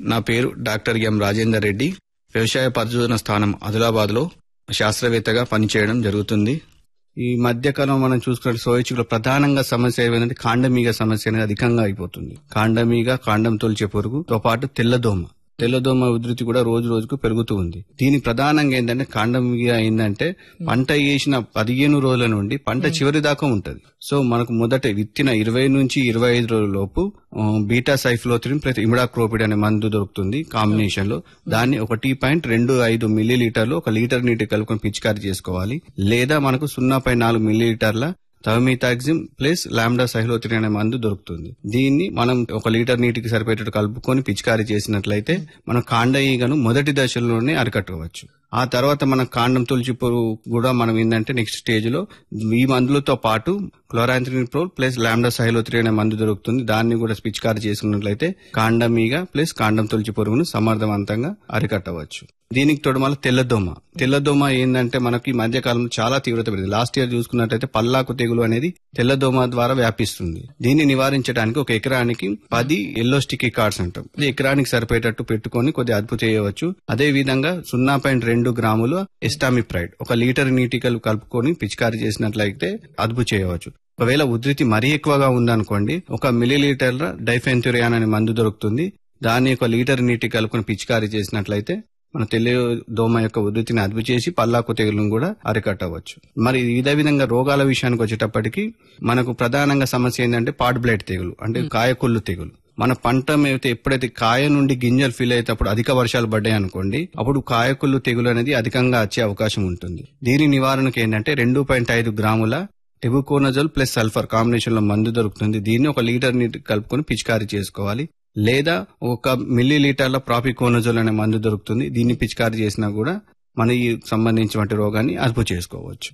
నా పేరు doctor M Rajender Reddy వ్యవసాయ పరిశోధన స్థానం ఆదిలాబాద్లో శాస్త్రవేత్తగా పనిచేయడం జరుగుతుంది ఈ మధ్యకాలం మనం చూసుకున్నట్టు సోయచుకులో ప్రధానంగా సమస్య ఏమైందంటే కాండమీగ సమస్య అనేది అధికంగా అయిపోతుంది కాండమీగ కాండం తొలిచే పురుగుతో పాటు తెల్లదోమ తెల్లదోమ ఉధృతి కూడా రోజు రోజుకు పెరుగుతూ ఉంది దీనికి ప్రధానంగా ఏంటంటే కాండమీగ ఏంటంటే పంట వేసిన పదిహేను రోజుల నుండి పంట చివరి దాకా ఉంటది సో మనకు మొదట విత్తిన ఇరవై నుంచి ఇరవై ఐదు రోజుల లోపు ఆ, బీటా సైఫ్లోత్రిన్ ప్లస్ ఇమిడాక్రోపిడ్ అనే మందు దొరుకుతుంది కాంబినేషన్ లో దాన్ని ఒకటి పాయింట్ రెండు ఐదు మిల్లీ లీటర్లు ఒక లీటర్ నీటి కలుపుకొని పిచికారీ చేసుకోవాలి లేదా మనకు సున్నా పాయింట్ నాలుగు మిల్లీ లీటర్ల థర్మితాక్సిమ్ ప్లస్ లాండా సైహ్లోత్రిన్ అనే మందు దొరుకుతుంది దీన్ని మనం ఒక లీటర్ నీటికి సరిపోయేటట్టు కలుపుకొని పిచికారీ చేసినట్లయితే మనం కాండ ఈగను మొదటి దశలోనే అరికట్టవచ్చు ఆ తర్వాత మన కాండం తులసి పురుగు కూడా మనం ఏంటంటే నెక్స్ట్ స్టేజ్ లో ఈ మందులతో పాటు క్లోరాంథ్రినిప్రోల్ ప్లస్ లాండా సైలోత్రి అనే మందు దొరుకుతుంది దాన్ని కూడా పిచికారీ చేసుకున్నట్లయితే కాండం ఈగ ప్లస్ కాండం తులసి పురుగును సమర్థవంతంగా అరికట్టవచ్చు దీనికి తోడు మళ్ళీ తెల్లదోమ తెల్లదోమ ఏంటంటే మనకి ఈ మధ్య కాలంలో చాలా తీవ్రత పెరిగింది లాస్ట్ ఇయర్ చూసుకున్నట్టయితే పల్లాకు తెగులు అనేది తెల్లదోమ ద్వారా వ్యాపిస్తుంది దీన్ని నివారించడానికి ఒక ఎకరానికి పది ఎల్లో స్టిక్కీ కార్డ్స్ అంటాం ఇది ఎకరానికి సరిపోయేటట్టు పెట్టుకొని కొద్దిగా అదుపు చేయవచ్చు అదే విధంగా సున్నా పాయింట్ రెండు గ్రాములు ఎస్టామిప్రైడ్ ఒక లీటర్ నీటికలు కలుపుకొని పిచికారీ చేసినట్లయితే అదుపు చేయవచ్చు ఒకవేళ ఉధృతి మరీ ఎక్కువగా ఉందనుకోండి ఒక మిల్లీ లీటర్ల డైఫెన్థురియాన్ అనే మందు దొరుకుతుంది దాన్ని ఒక లీటర్ నీటి కలుపుకొని పిచికారీ చేసినట్లయితే మన తెల్ల దోమ యొక్క ఉధృతిని అదుపు చేసి పల్లాకు తెగులను కూడా అరికట్టవచ్చు మరి ఇదే విధంగా రోగాల విషయానికి వచ్చేటప్పటికి మనకు ప్రధానంగా సమస్య ఏంటంటే పాట్ బ్లైట్ తెగులు అంటే కాయకొల్లు తెగులు మన పంట అయితే ఎప్పుడైతే కాయ నుండి గింజలు ఫీల్ అయ్యేటప్పుడు అధిక వర్షాలు పడ్డాయి అనుకోండి అప్పుడు కాయకొల్లు తెగులు అనేది అధికంగా వచ్చే అవకాశం ఉంటుంది దీని నివారణకు ఏంటంటే రెండు పాయింట్ ఐదు గ్రాముల టెబుకోనజోల్ ప్లస్ సల్ఫర్ కాంబినేషన్ లో మందు దొరుకుతుంది దీన్ని ఒక లీటర్ నీటి కలుపుకొని పిచికారీ చేసుకోవాలి లేదా ఒక మిల్లీ లీటర్ల ప్రాపికోనజోల్ అనే మందు దొరుకుతుంది దీన్ని పిచికారీ చేసినా కూడా మన ఈ సంబంధించిన రోగాన్ని అదుపు చేసుకోవచ్చు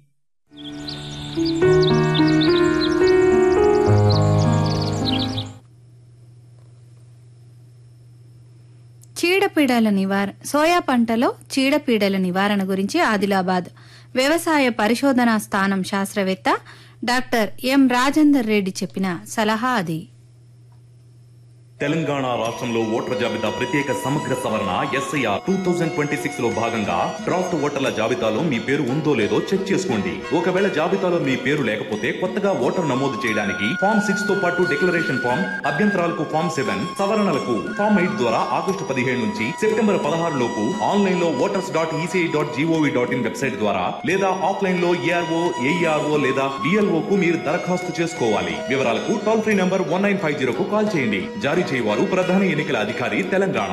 చీడపీడల నివారణ సోయా పంటలో చీడపీడల నివారణ గురించి ఆదిలాబాద్ వ్యవసాయ పరిశోధనా స్థానం శాస్త్రవేత్త డాక్టర్ ఎం రాజేందర్ రెడ్డి చెప్పిన సలహా అది తెలంగాణ రాష్ట్రంలో ఓటర్ల జాబితా ప్రత్యేక సమగ్ర సవరణ SIR two thousand twenty six లో భాగంగా డ్రాఫ్ట్ ఓటర్ల జాబితాలో మీ పేరు ఉందో లేదో చెక్ చేసుకోండి ఒకవేళ జాబితాలో మీ పేరు లేకపోతే కొత్తగా ఓటర్ నమోదు చేయడానికి ఫామ్ సిక్స్ తో పాటు డిక్లరేషన్ ఫామ్ అభ్యంతరాలకు ఫామ్ సెవెన్ సవరణలకు ఫామ్ ఎయిట్ ద్వారా ఆగస్టు పదిహేడు నుంచి సెప్టెంబర్ పదహారు లోపు ఆన్లైన్ లో voters dot ECI dot GOV dot in website ద్వారా లేదా ఆఫ్లైన్ లో ఏఆర్ఓ ఏఈఆర్ఓ లేదా డిఎల్ఓ కు మీరు దరఖాస్తు చేసుకోవాలి వివరాలకు toll free number one nine five zero కు కాల్ చేయండి జారీ చేయవారు ప్రధాన ఎన్నికల అధికారి తెలంగాణ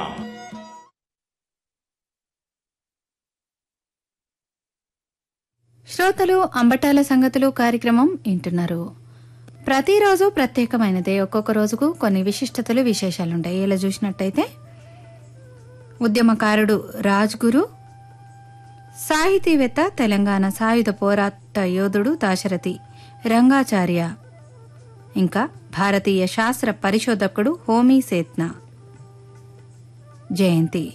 శ్రోతలు అంబటాల సంగతులు కార్యక్రమం వింటున్నారు ప్రతిరోజు ప్రత్యేకమైనదే ఒక్కొక్క రోజుకు కొన్ని విశిష్టతలు విశేషాలుంటాయి ఇలా చూసినట్టయితే ఉద్యమకారుడు రాజ్గురు సాహితీవేత్త తెలంగాణ సాయుధ పోరాట యోధుడు దాశరథి రంగాచార్య ఇంకా భారతీయ శాస్త్ర పరిశోధకుడు హోమీ సేత్న జయంతి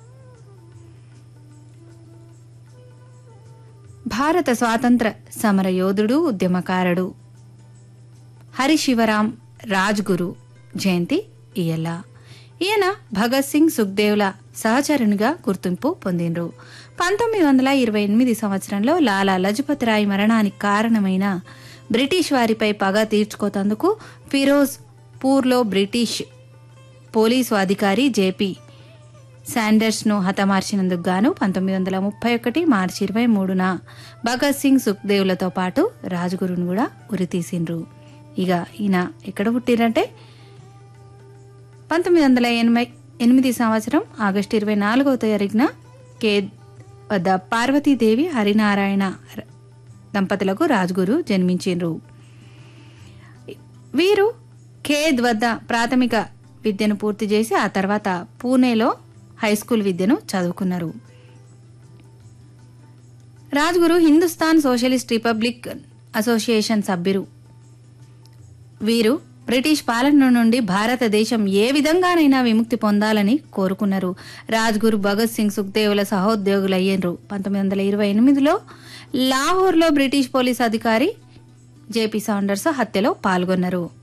భారత స్వాతంత్ర సమర యోధుడు ఉద్యమకారుడు హరిశివరాం రాజ్గురు జయంతి ఇయల ఈయన భగత్ సింగ్ సుఖ్దేవ్ల సహచరునిగా గుర్తింపు పొందిండ్రు పంతొమ్మిది వందల ఇరవై ఎనిమిది సంవత్సరంలో లాలా లజపతి రాయ్ మరణానికి కారణమైన బ్రిటిష్ వారిపై పగ తీర్చుకోతందుకు ఫిరోజ్ పూర్లో బ్రిటిష్ పోలీసు అధికారి జేపీ శాండర్స్ను హతమార్చినందుకు గాను పంతొమ్మిది వందల ముప్పై ఒకటి మార్చి ఇరవై మూడున భగత్ సింగ్ సుఖ్దేవ్లతో పాటు రాజగురును కూడా ఉరితీసిండ్రు ఇక ఈయన ఎక్కడ పుట్టిరంటే పంతొమ్మిది వందల ఎనభై ఎనిమిది సంవత్సరం ఆగస్టు ఇరవై నాలుగవ తారీఖున కే వద్ద పార్వతీదేవి హరినారాయణ ర- దంపతులకు రాజ్గురు జన్మించిండ్రు వీరు ఖేద్ వద్ద ప్రాథమిక విద్యను పూర్తి చేసి ఆ తర్వాత పూణేలో హై స్కూల్ విద్యను చదువుకున్నారు Rajguru Hindustan socialist republic association సభ్యులు వీరు బ్రిటిష్ పాలన నుండి భారతదేశం ఏ విధంగానైనా విముక్తి పొందాలని కోరుకున్నారు రాజ్గురు భగత్ సింగ్ సుఖ్దేవుల సహోద్యోగులు అయ్యారు పంతొమ్మిది వందల ఇరవై ఎనిమిదిలో లాహోర్లో బ్రిటిష్ పోలీస్ అధికారి జేపీ సాండర్స్ హత్యలో పాల్గొన్నారు